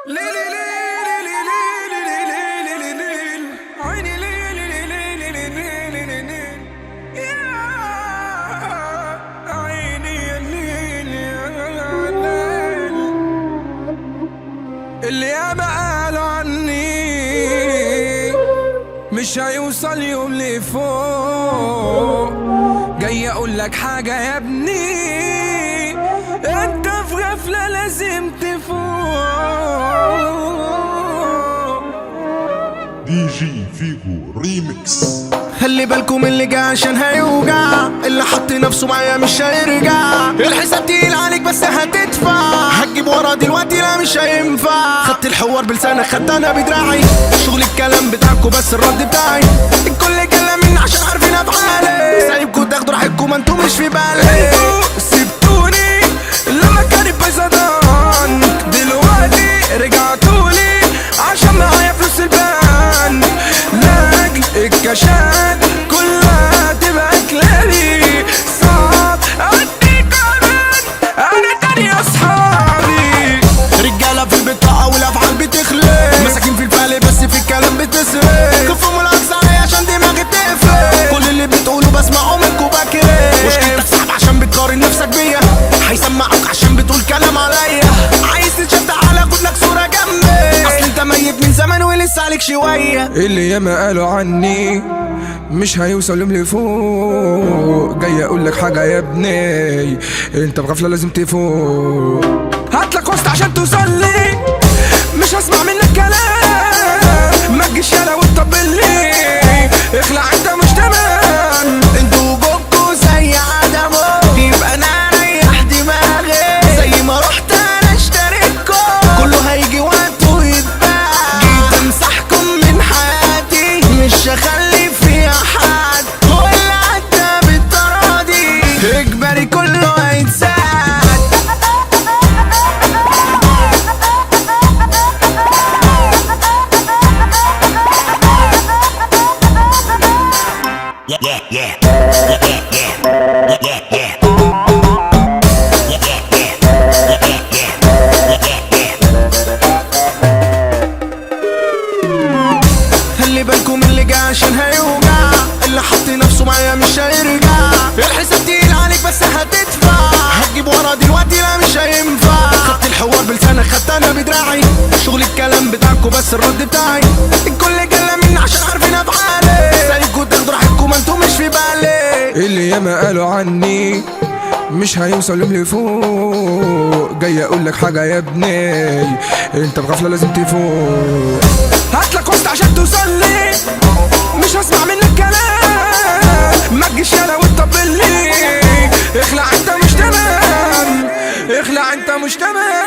ليلي ليلي ليلي ليلي ليلي ليلي عيني ليلي ليلي ليلي ليلي يا عيني يا ليل يا ليل اللي ياما قالوا عني مش هيوصل يوم لفوق جاي اقول لك حاجة يا ابني انت في غفلة لازم تفوق دي جي فيجو ريمكس خلي بالكم اللي جه عشان هيوجع اللي حط نفسه معايا مش هيرجع الحساب تقيل عليك بس هتدفع هتجيب ورا دلوقتي لا مش هينفع خدت الحوار بلسانك خدت انا بدراعي شغل الكلام بتاعكوا بس الرد بتاعي الكل كلام مني عشان عارفين افعالي سايبكوا تاخدوا راحتكم ما انتوا مش في بالي انتوا سبتوني لما كانت بيزدان دلوقتي رجعتولي عشان معايا فلوس البنك لاجل الكاشات كلها تبقى كلاري صعب ادي كمان انا تاني اصحابي رجاله في البطاقه والافعال بتخلق مساكين في الفعل بس في الكلام بتسرق كفوا من الاقصى عشان دماغي تقفل كل اللي بتقوله بسمعه منكوا بكرف مشكلتك صعب عشان بتقارن نفسك بيا هيسمعوك عشان بتقول كلام عليا عايز تتشاف تعالى خد لك صوره جنبي اصل انت ميت من زمان ولسه عليك شويه اللي ياما قالوا عني مش هيوصل يوم لفوق جاي اقول لك حاجه يا ابني انت بغفله لازم تفوق هاتلك وسط عشان توصل لي مش هسمع منك كلام ما تجيش يالا وتطبل لي اخلع انت مش تمام انتوا جوكوا زي عدمه يبقى انا اريح دماغي زي ما رحت انا اشتريتكم كله هيجي وقت ويتباع جيت امسحكم من حياتي مش هخلي فيها حد هو اللي عدى بالتراضي اجباري كله هيتساعد Yeah, yeah, yeah. Yeah, yeah, yeah. Yeah, yeah, yeah. Yeah, yeah, yeah. Yeah, yeah, yeah. Yeah, yeah, yeah. خلي بالكم اللي جه عشان هيوجع اللي حط نفسه معايا مش هيرجع الحساب تقيل عليك بس هتدفع هتجيب ورا دلوقتي لا مش هينفع خدت الحوار بلسانك خدت انا بدراعي شغل الكلام بتاعكوا بس الرد بتاعي الكل كلام مني عشان عارفين افعالي سالكوا تاخدوا راحتكم ما انتوا مش في بالي اللي ياما قالوا عني مش هيوصل يوم لفوق جاي اقول لك حاجه يا ابني انت بغفله لازم تفوق هاتلك وسط عشان توصل لي مش هسمع منك كلام ما تجيش يالا وتطبل لي اخلع انت مش تمام اخلع انت مش تمام